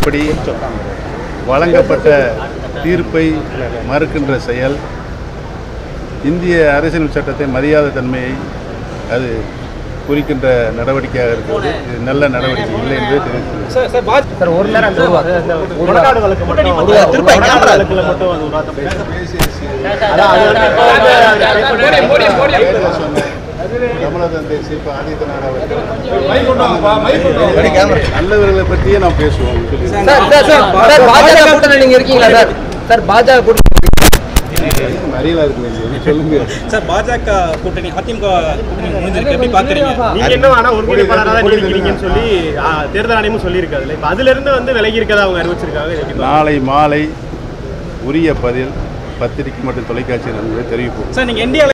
சட்டப்படி வழங்கப்பட்ட தீர்ப்பை மறுக்கின்ற செயல் இந்திய அரசியல் சட்டத்தை மதியாத தன்மையை அது குறிக்கின்ற நடவடிக்கையாக இருக்கிறது இது நல்ல நடவடிக்கை இல்லை என்பதை தெரிவித்துள்ளது சார் சார் பாஜ சார் ஒரு நேரம் அந்த ஒரு- இந்த கொடநாடு வழக்கு மட்டும் ஒரு திருப்பி கொடநாடு கேமரா. வழக்குல மட்டும் அது ஒரு வார்த்தை பேசுங்க. கமலதன் தேசிய இப்ப ஆதித்தநாத் அவர்கள் படி கேமரா. நல்லவர்களை பற்றியே நாம் பேசுவோம் சார் சார் சார் சார் பாஜக கூட்டணி நீங்க இருக்கீங்களா சார் சார் பாஜக கூட்டணி அறியலா இருக்கு சொல்லுங்க சார் பாஜக கூட்டணி அதிமுக கூட்டணி முடிஞ்சிருக்கு எப்படி பாக்குறீங்க நீங்க இன்னும் ஆனா ஒருங்கிணைப்பாளராக தான் நீடிக்கிறீங்கன்னு சொல்லி ஆ, தேர்தல் ஆணையமும் சொல்லியிருக்காது இல்ல இப்ப அதுல இருந்து வந்து விலகி இருக்கதா அவங்க அறிவிச்சிருக்காங்க இதை எப்படி பாக்குறீங்க? நாளை மாலை உரிய பதில் பத்திரிகை மற்றும் தொலைக்காட்சி நண்பர்களை தெரிவிப்போம் சார் நீங்க என்டிஏ